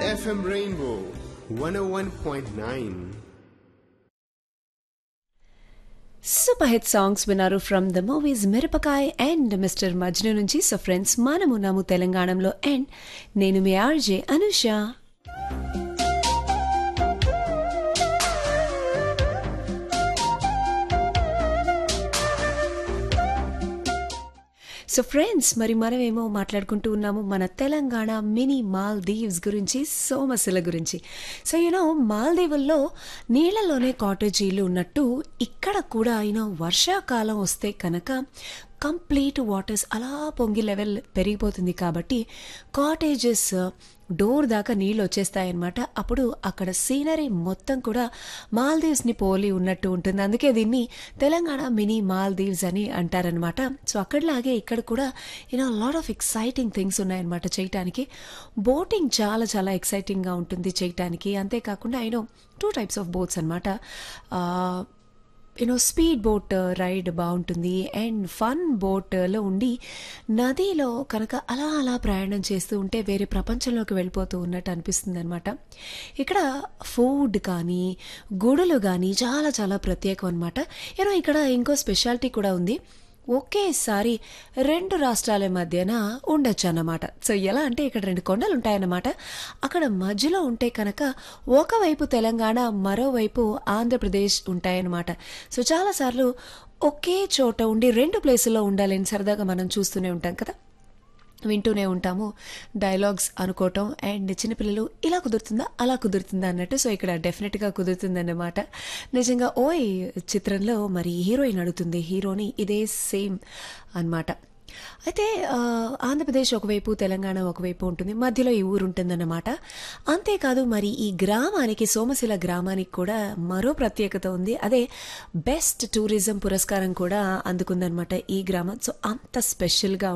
FM Rainbow 101.9. Super hit songs విన్నారు from the movies Mirapakay and mister Majnu నుంచి so friends మనమున్నాము తెలంగాణలో అండ్ నేను మీ ఆర్జే అనుష సో ఫ్రెండ్స్ మరి మనమేమో మాట్లాడుకుంటూ ఉన్నాము మన తెలంగాణ మినీ మాల్దీవ్స్ గురించి సోమశిల గురించి సో యూనో మాల్దీవుల్లో నీళ్లలోనే కాటేజీలు ఉన్నట్టు ఇక్కడ కూడా యూనో వర్షాకాలం వస్తే కనుక కంప్లీట్ వాటర్స్ అలా పొంగి లెవెల్ పెరిగిపోతుంది కాబట్టి కాటేజెస్ డోర్ దాకా నీళ్ళు వచ్చేస్తాయన్నమాట అప్పుడు అక్కడ సీనరీ మొత్తం కూడా మాల్దీవ్స్ని పోలి ఉన్నట్టు ఉంటుంది అందుకే దీన్ని తెలంగాణ మినీ మాల్దీవ్స్ అని అంటారనమాట సో అక్కడలాగే ఇక్కడ కూడా you know lot of exciting things ఉన్నాయన్నమాట చేయటానికి బోటింగ్ చాలా చాలా ఎక్సైటింగ్గా ఉంటుంది చేయటానికి అంతేకాకుండా you know two types of boats అనమాట యూనో స్పీడ్ బోట్ రైడ్ బాగుంటుంది అండ్ ఫన్ బోట్లో ఉండి నదిలో కనుక అలా అలా ప్రయాణం చేస్తూ ఉంటే వేరే ప్రపంచంలోకి వెళ్ళిపోతూ ఉన్నట్టు అనిపిస్తుంది అనమాట ఇక్కడ ఫుడ్ కానీ గుడులు కానీ చాలా చాలా ప్రత్యేకం అనమాట యూనో ఇక్కడ ఇంకో స్పెషాలిటీ కూడా ఉంది ఒకేసారి రెండు రాష్ట్రాల మధ్యన ఉండొచ్చు అన్నమాట సో ఎలా అంటే ఇక్కడ రెండు కొండలు ఉంటాయన్నమాట అక్కడ మధ్యలో ఉంటే కనుక ఒకవైపు తెలంగాణ మరోవైపు ఆంధ్రప్రదేశ్ ఉంటాయన్నమాట సో చాలాసార్లు ఒకే చోట ఉండి రెండు ప్లేసుల్లో ఉండాలని సరదాగా మనం చూస్తూనే ఉంటాం కదా వింటూనే ఉంటాము డైలాగ్స్ అనుకోవటం అండ్ చిన్నపిల్లలు ఇలా కుదురుతుందా అలా కుదురుతుందా అన్నట్టు సో ఇక్కడ డెఫినెట్గా కుదురుతుందన్నమాట నిజంగా ఓయ్ చిత్రంలో మరి హీరోయిన్ అడుగుతుంది హీరోని ఇదే సేమ్ అన్నమాట అయితే ఆ, ఆంధ్రప్రదేశ్ ఒకవైపు తెలంగాణ ఒకవైపు ఉంటుంది మధ్యలో ఈ ఊరు ఉంటుందన్నమాట అంతేకాదు మరి ఈ గ్రామానికి సోమశిల గ్రామానికి కూడా మరో ప్రత్యేకత ఉంది అదే బెస్ట్ టూరిజం పురస్కారం కూడా అందుకుందనమాట ఈ గ్రామం సో అంత స్పెషల్గా